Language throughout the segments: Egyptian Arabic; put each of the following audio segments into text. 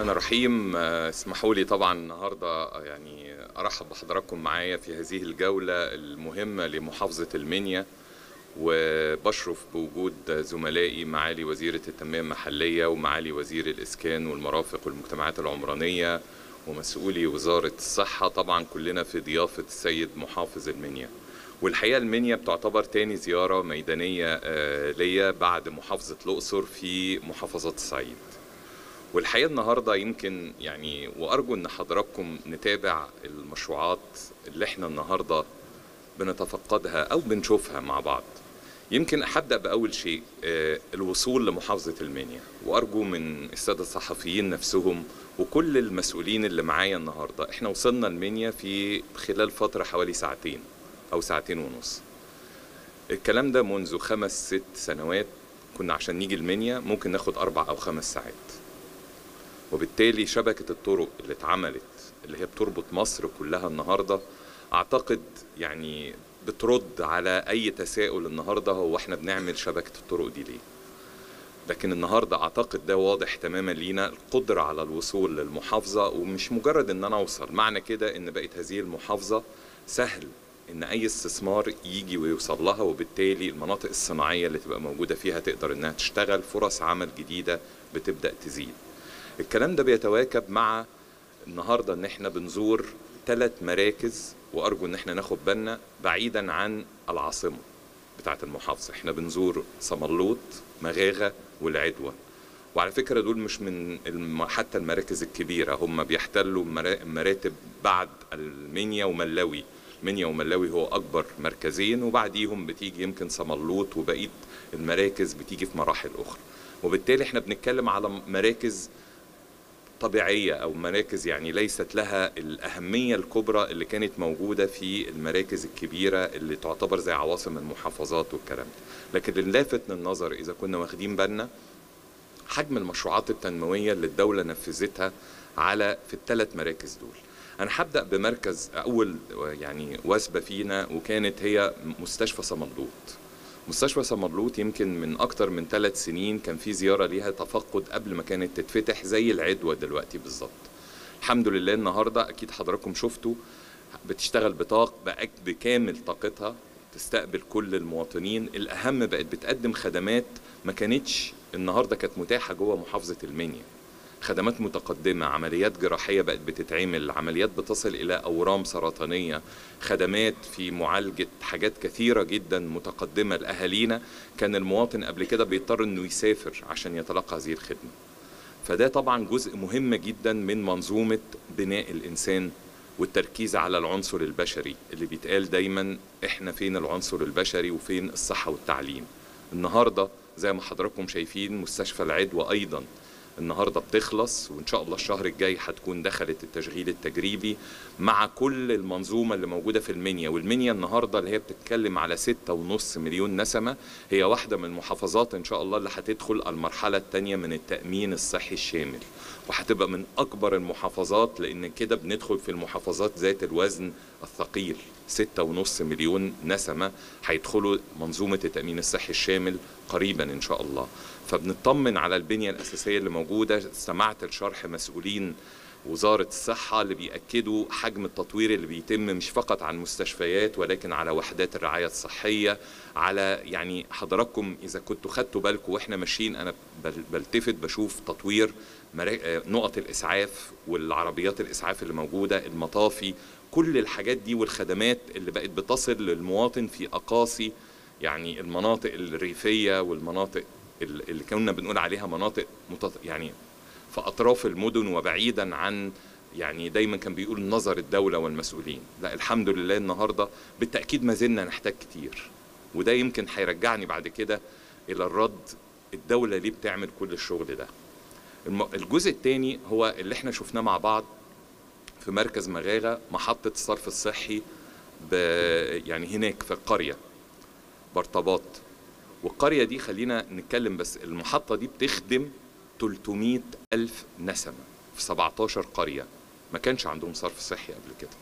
الرحمن الرحيم آه، اسمحوا لي طبعا النهارده آه، يعني ارحب بحضراتكم معايا في هذه الجوله المهمه لمحافظه المنيا وبشرف بوجود زملائي معالي وزيره التنميه المحليه ومعالي وزير الاسكان والمرافق والمجتمعات العمرانيه ومسؤولي وزاره الصحه طبعا كلنا في ضيافه السيد محافظ المنيا والحقيقه المنيا بتعتبر تاني زياره ميدانيه آه، ليا بعد محافظه الاقصر في محافظات الصعيد والحقيقه النهارده يمكن يعني وارجو ان حضراتكم نتابع المشروعات اللي احنا النهارده بنتفقدها او بنشوفها مع بعض يمكن هبدا باول شيء آه، الوصول لمحافظه المنيا وارجو من الساده الصحفيين نفسهم وكل المسؤولين اللي معايا النهارده احنا وصلنا المنيا في خلال فتره حوالي ساعتين او ساعتين ونص الكلام ده منذ خمس ست سنوات كنا عشان نيجي المنيا ممكن ناخد اربع او خمس ساعات وبالتالي شبكة الطرق اللي اتعملت اللي هي بتربط مصر كلها النهاردة أعتقد يعني بترد على أي تساؤل النهاردة هو احنا بنعمل شبكة الطرق دي ليه لكن النهاردة أعتقد ده واضح تماما لينا القدرة على الوصول للمحافظة ومش مجرد إن أنا أوصل معنى كده إن بقت هذه المحافظة سهل إن أي استثمار يجي ويوصل لها وبالتالي المناطق الصناعية اللي تبقى موجودة فيها تقدر إنها تشتغل فرص عمل جديدة بتبدأ تزيد الكلام ده بيتواكب مع النهارده ان احنا بنزور ثلاث مراكز وارجو ان احنا ناخد بالنا بعيدا عن العاصمه بتاعه المحافظه احنا بنزور صملوط مغاغه والعدوى وعلى فكره دول مش من الم... حتى المراكز الكبيره هم بيحتلوا مرا- مراتب بعد المنيا وملاوي منيا وملاوي هو اكبر مركزين وبعديهم بتيجي يمكن صملوط وبقيه المراكز بتيجي في مراحل اخرى وبالتالي احنا بنتكلم على مراكز طبيعية أو مراكز يعني ليست لها الأهمية الكبرى اللي كانت موجودة في المراكز الكبيرة اللي تعتبر زي عواصم المحافظات والكلام ده لكن اللي لافت للنظر إذا كنا واخدين بالنا حجم المشروعات التنموية اللي الدولة نفذتها على في الثلاث مراكز دول أنا هبدأ بمركز أول يعني وثبة فينا وكانت هي مستشفى صمدلوط مستشفى صمدلوط يمكن من أكتر من ثلاث سنين كان في زيارة ليها تفقد قبل ما كانت تتفتح زي العدوى دلوقتي بالظبط الحمد لله النهاردة أكيد حضراتكم شفتوا بتشتغل بطاق بقى بكامل طاقتها تستقبل كل المواطنين الأهم بقت بتقدم خدمات ما كانتش النهاردة كانت متاحة جوه محافظة المنيا خدمات متقدمة عمليات جراحية بقت بتتعمل عمليات بتصل إلى أورام سرطانية خدمات في معالجة حاجات كثيرة جدا متقدمة لأهالينا كان المواطن قبل كده بيضطر أنه يسافر عشان يتلقى هذه الخدمة فده طبعا جزء مهم جدا من منظومة بناء الإنسان والتركيز على العنصر البشري اللي بيتقال دايما احنا فين العنصر البشري وفين الصحة والتعليم النهاردة زي ما حضراتكم شايفين مستشفى العدوى أيضا النهارده بتخلص وان شاء الله الشهر الجاي هتكون دخلت التشغيل التجريبي مع كل المنظومه اللي موجوده في المنيا والمنيا النهارده اللي هي بتتكلم على ستة ونص مليون نسمه هي واحده من المحافظات ان شاء الله اللي هتدخل المرحله الثانيه من التامين الصحي الشامل وهتبقى من اكبر المحافظات لان كده بندخل في المحافظات ذات الوزن الثقيل ستة ونص مليون نسمة هيدخلوا منظومة التأمين الصحي الشامل قريبا إن شاء الله فبنطمن على البنية الأساسية اللي موجودة استمعت لشرح مسؤولين وزارة الصحة اللي بيأكدوا حجم التطوير اللي بيتم مش فقط عن مستشفيات ولكن على وحدات الرعاية الصحية على يعني حضراتكم إذا كنتوا خدتوا بالكم وإحنا ماشيين أنا بل- بلتفت بشوف تطوير مرا- آه، نقط الإسعاف والعربيات الإسعاف اللي موجودة المطافي كل الحاجات دي والخدمات اللي بقت بتصل للمواطن في أقاصي يعني المناطق الريفية والمناطق ال- اللي كنا بنقول عليها مناطق متط... يعني في أطراف المدن وبعيدا عن يعني دايما كان بيقول نظر الدولة والمسؤولين لا الحمد لله النهاردة بالتأكيد ما زلنا نحتاج كتير وده يمكن هيرجعني بعد كده إلى الرد الدولة ليه بتعمل كل الشغل ده الم- الجزء الثاني هو اللي احنا شفناه مع بعض في مركز مغاغة محطة الصرف الصحي ب يعني هناك في القرية برطبات والقرية دي خلينا نتكلم بس المحطة دي بتخدم 300 ألف نسمة في 17 قرية ما كانش عندهم صرف صحي قبل كده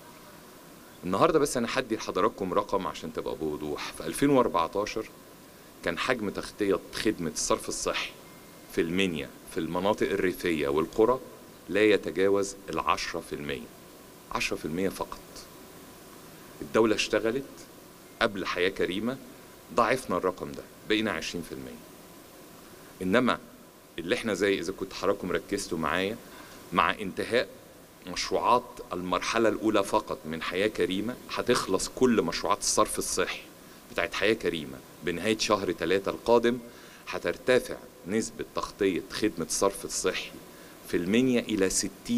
النهاردة بس أنا هدي لحضراتكم رقم عشان تبقى بوضوح في 2014 كان حجم تغطية خدمة الصرف الصحي في المنيا في المناطق الريفية والقرى لا يتجاوز العشرة في المية عشرة في المية فقط الدولة اشتغلت قبل حياة كريمة ضعفنا الرقم ده بقينا عشرين في المية إنما اللي احنا زي إذا كنت حضراتكم ركزتوا معايا مع انتهاء مشروعات المرحلة الأولى فقط من حياة كريمة هتخلص كل مشروعات الصرف الصحي بتاعت حياة كريمة بنهاية شهر ثلاثة القادم هترتفع نسبة تغطية خدمة الصرف الصحي في المنيا إلى 60%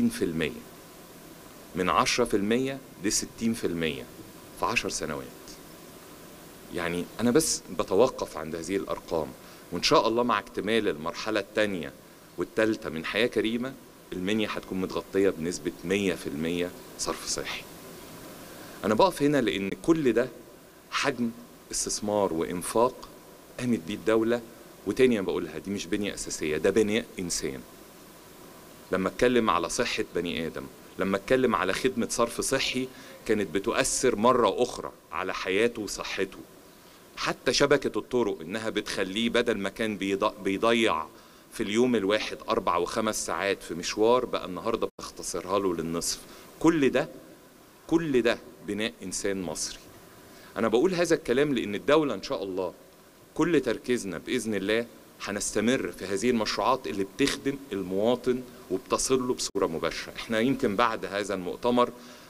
من 10% ل 60% في 10 سنوات يعني أنا بس بتوقف عند هذه الأرقام وإن شاء الله مع اكتمال المرحلة الثانية والثالثة من حياة كريمة المنيا هتكون متغطية بنسبة 100% صرف صحي أنا بقف هنا لأن كل ده حجم استثمار وإنفاق قامت بيه الدولة وتاني أنا بقولها دي مش بنية أساسية ده بناء إنسان لما اتكلم على صحة بني آدم لما اتكلم على خدمة صرف صحي كانت بتؤثر مرة أخرى على حياته وصحته حتى شبكة الطرق إنها بتخليه بدل ما كان بيضيع في اليوم الواحد أربع وخمس ساعات في مشوار بقى النهاردة بتختصرها له للنصف كل ده كل ده بناء إنسان مصري أنا بقول هذا الكلام لأن الدولة إن شاء الله كل تركيزنا بإذن الله هنستمر في هذه المشروعات اللي بتخدم المواطن وبتصل له بصورة مباشرة احنا يمكن بعد هذا المؤتمر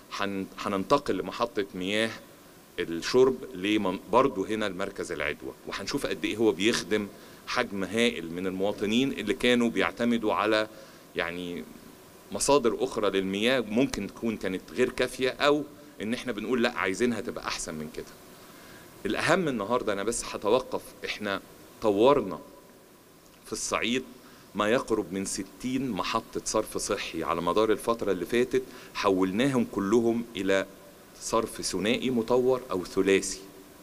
هننتقل لمحطة مياه الشرب برضه هنا المركز العدوى وهنشوف قد ايه هو بيخدم حجم هائل من المواطنين اللي كانوا بيعتمدوا على يعني مصادر اخرى للمياه ممكن تكون كانت غير كافيه او ان احنا بنقول لا عايزينها تبقى احسن من كده الاهم النهارده انا بس هتوقف احنا طورنا في الصعيد ما يقرب من 60 محطة صرف صحي على مدار الفترة اللي فاتت حولناهم كلهم إلى صرف ثنائي مطور أو ثلاثي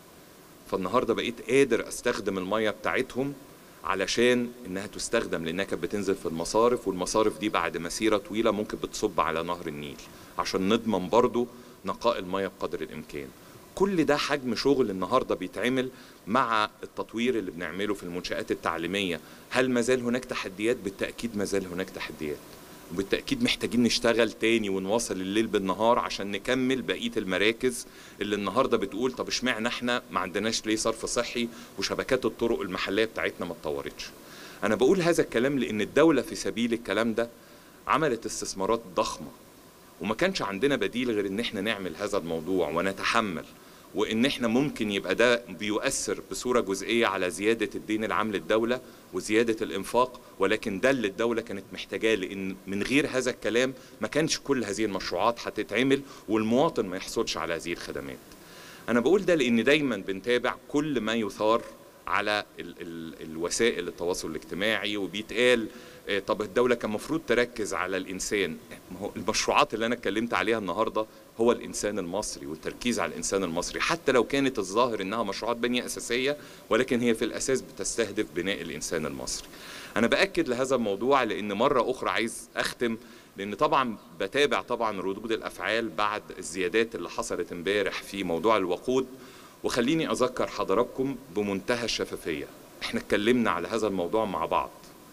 فالنهارده بقيت قادر استخدم الميه بتاعتهم علشان انها تستخدم لانها كانت بتنزل في المصارف والمصارف دي بعد مسيره طويله ممكن بتصب على نهر النيل عشان نضمن برضو نقاء الميه بقدر الامكان كل ده حجم شغل النهارده بيتعمل مع التطوير اللي بنعمله في المنشآت التعليمية هل ما زال هناك تحديات بالتأكيد ما زال هناك تحديات وبالتأكيد محتاجين نشتغل تاني ونواصل الليل بالنهار عشان نكمل بقية المراكز اللي النهاردة بتقول طب اشمعنى احنا ما عندناش ليه صرف صحي وشبكات الطرق المحلية بتاعتنا ما اتطورتش أنا بقول هذا الكلام لأن الدولة في سبيل الكلام ده عملت استثمارات ضخمة وما كانش عندنا بديل غير ان احنا نعمل هذا الموضوع ونتحمل وان احنا ممكن يبقى ده بيؤثر بصوره جزئيه على زياده الدين العام للدوله وزياده الانفاق ولكن ده اللي الدوله كانت محتاجاه لان من غير هذا الكلام ما كانش كل هذه المشروعات هتتعمل والمواطن ما يحصلش على هذه الخدمات. انا بقول ده لان دايما بنتابع كل ما يثار على ال ال الوسائل التواصل الاجتماعي وبيتقال طب الدولة كان المفروض تركز على الإنسان ما هو المشروعات اللي أنا اتكلمت عليها النهاردة هو الإنسان المصري والتركيز على الإنسان المصري حتى لو كانت الظاهر إنها مشروعات بنية أساسية ولكن هي في الأساس بتستهدف بناء الإنسان المصري أنا بأكد لهذا الموضوع لأن مرة أخرى عايز أختم لأن طبعا بتابع طبعا ردود الأفعال بعد الزيادات اللي حصلت امبارح في موضوع الوقود وخليني أذكر حضراتكم بمنتهى الشفافية احنا اتكلمنا على هذا الموضوع مع بعض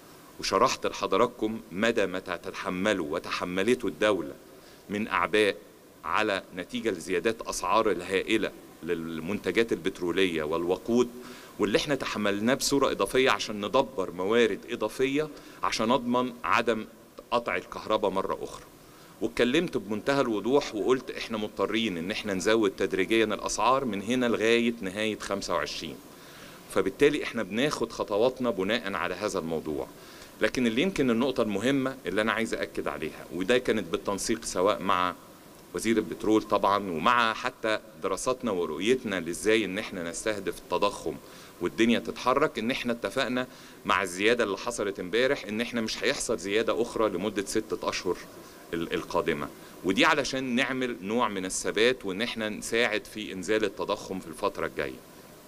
وشرحت لحضراتكم مدى ما تتحمله وتحملته الدولة من أعباء على نتيجة لزيادات أسعار الهائلة للمنتجات البترولية والوقود واللي احنا تحملناه بصورة إضافية عشان ندبر موارد إضافية عشان أضمن عدم قطع الكهرباء مرة أخرى واتكلمت بمنتهى الوضوح وقلت احنا مضطرين ان احنا نزود تدريجيا الأسعار من هنا لغاية نهاية 25 فبالتالي احنا بناخد خطواتنا بناء على هذا الموضوع لكن اللي يمكن النقطة المهمة اللي أنا عايز أكد عليها وده كانت بالتنسيق سواء مع وزير البترول طبعا ومع حتى دراساتنا ورؤيتنا لازاي ان احنا نستهدف التضخم والدنيا تتحرك ان احنا اتفقنا مع الزيادة اللي حصلت امبارح ان احنا مش هيحصل زيادة اخرى لمدة ستة اشهر القادمة ودي علشان نعمل نوع من الثبات وان احنا نساعد في انزال التضخم في الفترة الجاية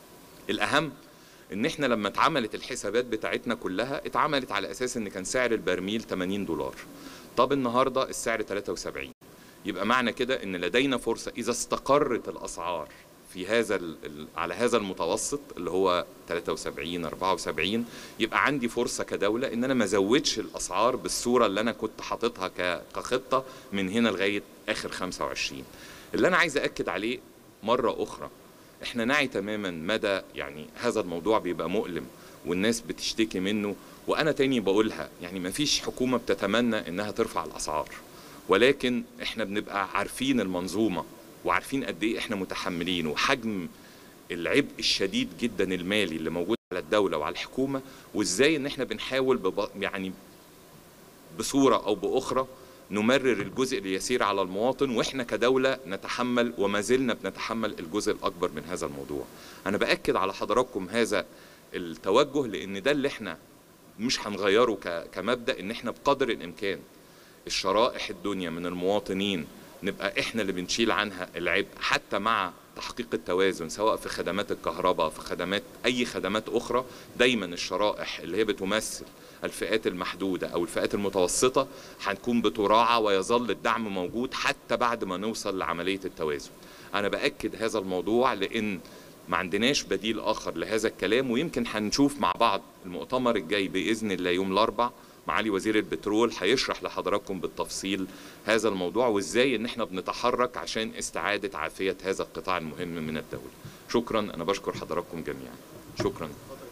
الاهم ان احنا لما اتعملت الحسابات بتاعتنا كلها اتعملت على اساس ان كان سعر البرميل 80 دولار طب النهارده السعر 73 يبقى معنى كده ان لدينا فرصه اذا استقرت الاسعار في في هذا ال- ال- على هذا المتوسط اللي هو 73 74 يبقى عندي فرصه كدوله ان انا ما ازودش الاسعار بالصوره اللي انا كنت حاططها ك- كخطه من هنا لغايه اخر 25 اللي انا عايز اكد عليه مره اخرى احنا نعي تماما مدى يعني هذا الموضوع بيبقى مؤلم والناس بتشتكي منه وانا تاني بقولها يعني ما فيش حكومه بتتمنى انها ترفع الاسعار ولكن احنا بنبقى عارفين المنظومه وعارفين قد ايه احنا متحملين وحجم العبء الشديد جدا المالي اللي موجود على الدوله وعلى الحكومه وازاي ان احنا بنحاول بب... يعني بصوره او باخرى نمرر الجزء اليسير على المواطن واحنا كدوله نتحمل وما زلنا بنتحمل الجزء الاكبر من هذا الموضوع. انا باكد على حضراتكم هذا التوجه لان ده اللي احنا مش هنغيره ك- كمبدا ان احنا بقدر الامكان الشرائح الدنيا من المواطنين نبقى احنا اللي بنشيل عنها العبء حتى مع تحقيق التوازن سواء في خدمات الكهرباء في خدمات اي خدمات اخرى دايما الشرائح اللي هي بتمثل الفئات المحدوده او الفئات المتوسطه هنكون بتراعى ويظل الدعم موجود حتى بعد ما نوصل لعمليه التوازن. انا باكد هذا الموضوع لان ما عندناش بديل اخر لهذا الكلام ويمكن هنشوف مع بعض المؤتمر الجاي باذن الله يوم الاربع معالي وزير البترول هيشرح لحضراتكم بالتفصيل هذا الموضوع وازاي ان احنا بنتحرك عشان استعاده عافيه هذا القطاع المهم من الدوله. شكرا انا بشكر حضراتكم جميعا. شكرا.